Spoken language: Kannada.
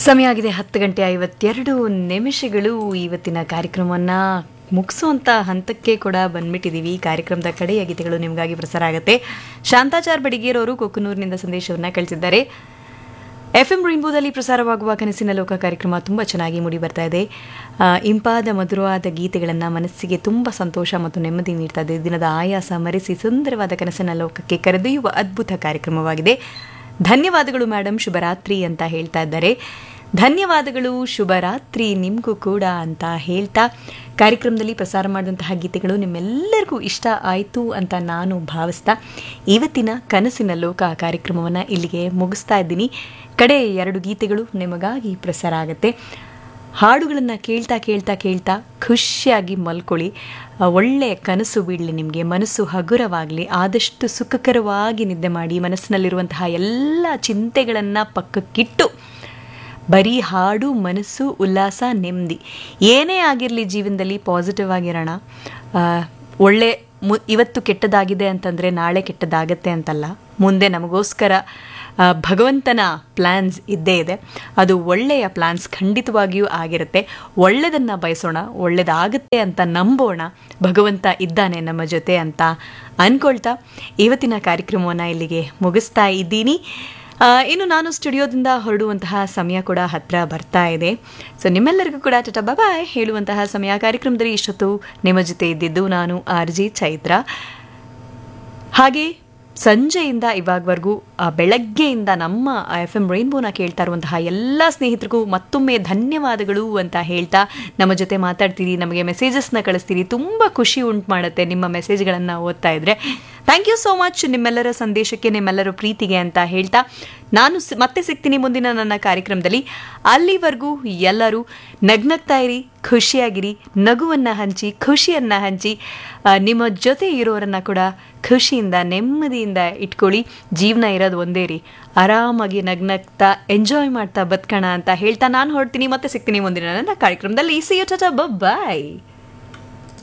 ಸಮಯ ಆಗಿದೆ ಹತ್ತು ಗಂಟೆ ಐವತ್ತೆರಡು ನಿಮಿಷಗಳು ಇವತ್ತಿನ ಕಾರ್ಯಕ್ರಮವನ್ನು ಮುಗಿಸುವಂಥ ಹಂತಕ್ಕೆ ಕೂಡ ಬಂದ್ಬಿಟ್ಟಿದ್ದೀವಿ ಕಾರ್ಯಕ್ರಮದ ಕಡೆಯ ಗೀತೆಗಳು ನಿಮಗಾಗಿ ಪ್ರಸಾರ ಆಗುತ್ತೆ ಶಾಂತಾಚಾರ್ ಬಡಿಗೇರವರು ಕೊಕ್ಕನೂರಿನಿಂದ ಸಂದೇಶವನ್ನು ಕಳಿಸಿದ್ದಾರೆ ಎಫ್ ಎಂ ರೈನ್ಬೋದಲ್ಲಿ ಪ್ರಸಾರವಾಗುವ ಕನಸಿನ ಲೋಕ ಕಾರ್ಯಕ್ರಮ ತುಂಬ ಚೆನ್ನಾಗಿ ಮೂಡಿ ಬರ್ತಾ ಇದೆ ಆ, ಇಂಪಾದ ಮಧುರವಾದ ಗೀತೆಗಳನ್ನು ಮನಸ್ಸಿಗೆ ತುಂಬ ಸಂತೋಷ ಮತ್ತು ನೆಮ್ಮದಿ ನೀಡ್ತಾ ಇದೆ ದಿನದ ಆಯಾಸ ಮರೆಸಿ ಸುಂದರವಾದ ಕನಸಿನ ಲೋಕಕ್ಕೆ ಕರೆದೊಯ್ಯುವ ಅದ್ಭುತ ಕಾರ್ಯಕ್ರಮವಾಗಿದೆ ಧನ್ಯವಾದಗಳು ಮೇಡಮ್ ಶುಭರಾತ್ರಿ ಅಂತ ಹೇಳ್ತಾ ಇದ್ದಾರೆ ಧನ್ಯವಾದಗಳು ಶುಭರಾತ್ರಿ ನಿಮಗೂ ಕೂಡ ಅಂತ ಹೇಳ್ತಾ ಕಾರ್ಯಕ್ರಮದಲ್ಲಿ ಪ್ರಸಾರ ಮಾಡಿದಂತಹ ಗೀತೆಗಳು ನಿಮ್ಮೆಲ್ಲರಿಗೂ ಇಷ್ಟ ಆಯಿತು ಅಂತ ನಾನು ಭಾವಿಸ್ತಾ ಇವತ್ತಿನ ಕನಸಿನ ಲೋಕ ಕಾರ್ಯಕ್ರಮವನ್ನು ಇಲ್ಲಿಗೆ ಮುಗಿಸ್ತಾ ಇದ್ದೀನಿ ಕಡೆ ಎರಡು ಗೀತೆಗಳು ನಿಮಗಾಗಿ ಪ್ರಸಾರ ಆಗುತ್ತೆ ಹಾಡುಗಳನ್ನು ಕೇಳ್ತಾ ಕೇಳ್ತಾ ಕೇಳ್ತಾ ಖುಷಿಯಾಗಿ ಮಲ್ಕೊಳ್ಳಿ ಆ, ಒಳ್ಳೆಯ ಕನಸು ಬೀಳಲಿ ನಿಮಗೆ ಮನಸ್ಸು ಹಗುರವಾಗಲಿ ಆದಷ್ಟು ಸುಖಕರವಾಗಿ ನಿದ್ದೆ ಮಾಡಿ ಮನಸ್ಸಿನಲ್ಲಿರುವಂತಹ ಎಲ್ಲ ಚಿಂತೆಗಳನ್ನು ಪಕ್ಕಕ್ಕಿಟ್ಟು ಬರೀ ಹಾಡು ಮನಸ್ಸು ಉಲ್ಲಾಸ ನೆಮ್ಮದಿ ಏನೇ ಆಗಿರಲಿ ಜೀವನದಲ್ಲಿ ಪಾಸಿಟಿವ್ ಆಗಿರೋಣ ಆ, ಒಳ್ಳೆ ಮು ಇವತ್ತು ಕೆಟ್ಟದಾಗಿದೆ ಅಂತಂದರೆ ನಾಳೆ ಕೆಟ್ಟದಾಗತ್ತೆ ಅಂತಲ್ಲ ಮುಂದೆ ನಮಗೋಸ್ಕರ ಆ, ಭಗವಂತನ ಪ್ಲ್ಯಾನ್ಸ್ ಇದ್ದೇ ಇದೆ ಅದು ಒಳ್ಳೆಯ ಪ್ಲ್ಯಾನ್ಸ್ ಖಂಡಿತವಾಗಿಯೂ ಆಗಿರುತ್ತೆ ಒಳ್ಳೆಯದನ್ನು ಬಯಸೋಣ ಒಳ್ಳೆಯದಾಗುತ್ತೆ ಅಂತ ನಂಬೋಣ ಭಗವಂತ ಇದ್ದಾನೆ ನಮ್ಮ ಜೊತೆ ಅಂತ ಅಂದ್ಕೊಳ್ತಾ ಇವತ್ತಿನ ಕಾರ್ಯಕ್ರಮವನ್ನು ಇಲ್ಲಿಗೆ ಮುಗಿಸ್ತಾ ಇದ್ದೀನಿ ಆ, ಇನ್ನು ನಾನು ಸ್ಟುಡಿಯೋದಿಂದ ಹೊರಡುವಂತಹ ಸಮಯ ಕೂಡ ಹತ್ರ ಬರ್ತಾ ಇದೆ ಸೊ ನಿಮ್ಮೆಲ್ಲರಿಗೂ ಕೂಡ ಟಟ ಬಾಯ್ ಹೇಳುವಂತಹ ಸಮಯ ಕಾರ್ಯಕ್ರಮದಲ್ಲಿ ಇಷ್ಟೊತ್ತು ನಿಮ್ಮ ಜೊತೆ ಇದ್ದಿದ್ದು ನಾನು ಆರ್ ಜಿ ಚೈತ್ರ ಹಾಗೆ ಸಂಜೆಯಿಂದ ಇವಾಗವರೆಗೂ ಆ ಬೆಳಗ್ಗೆಯಿಂದ ನಮ್ಮ ಎಫ್ ಎಂ ರೈನ್ಬೋನ ಕೇಳ್ತಾ ಇರುವಂತಹ ಎಲ್ಲ ಸ್ನೇಹಿತರಿಗೂ ಮತ್ತೊಮ್ಮೆ ಧನ್ಯವಾದಗಳು ಅಂತ ಹೇಳ್ತಾ ನಮ್ಮ ಜೊತೆ ಮಾತಾಡ್ತೀರಿ ನಮಗೆ ಮೆಸೇಜಸ್ನ ಕಳಿಸ್ತೀರಿ ತುಂಬ ಖುಷಿ ಉಂಟು ಮಾಡುತ್ತೆ ನಿಮ್ಮ ಮೆಸೇಜ್ಗಳನ್ನು ಓದ್ತಾ ಇದ್ರೆ ಥ್ಯಾಂಕ್ ಯು ಸೋ ಮಚ್ ನಿಮ್ಮೆಲ್ಲರ ಸಂದೇಶಕ್ಕೆ ನಿಮ್ಮೆಲ್ಲರ ಪ್ರೀತಿಗೆ ಅಂತ ಹೇಳ್ತಾ ನಾನು ಸಿ- ಮತ್ತೆ ಸಿಗ್ತೀನಿ ಮುಂದಿನ ನನ್ನ ಕಾರ್ಯಕ್ರಮದಲ್ಲಿ ಅಲ್ಲಿವರೆಗೂ ಎಲ್ಲರೂ ನಗ್ನಗ್ತಾ ಇರಿ ಖುಷಿಯಾಗಿರಿ ನಗುವನ್ನು ಹಂಚಿ ಖುಷಿಯನ್ನು ಹಂಚಿ ಆ, ನಿಮ್ಮ ಜೊತೆ ಇರೋರನ್ನ ಕೂಡ ಖುಷಿಯಿಂದ ನೆಮ್ಮದಿಯಿಂದ ಇಟ್ಕೊಳ್ಳಿ ಜೀವನ ಇರೋದು ಒಂದೇ ರೀ ಆರಾಮಾಗಿ ನಗ್ನಗ್ತಾ ಎಂಜಾಯ್ ಮಾಡ್ತಾ ಬದುಕೋಣ ಅಂತ ಹೇಳ್ತಾ ನಾನು ಹೊರಡ್ತೀನಿ ಮತ್ತೆ ಸಿಗ್ತೀನಿ ಮುಂದಿನ ನನ್ನ ಕಾರ್ಯಕ್ರಮದಲ್ಲಿ ಸಿ ಯು ಬಾಯ್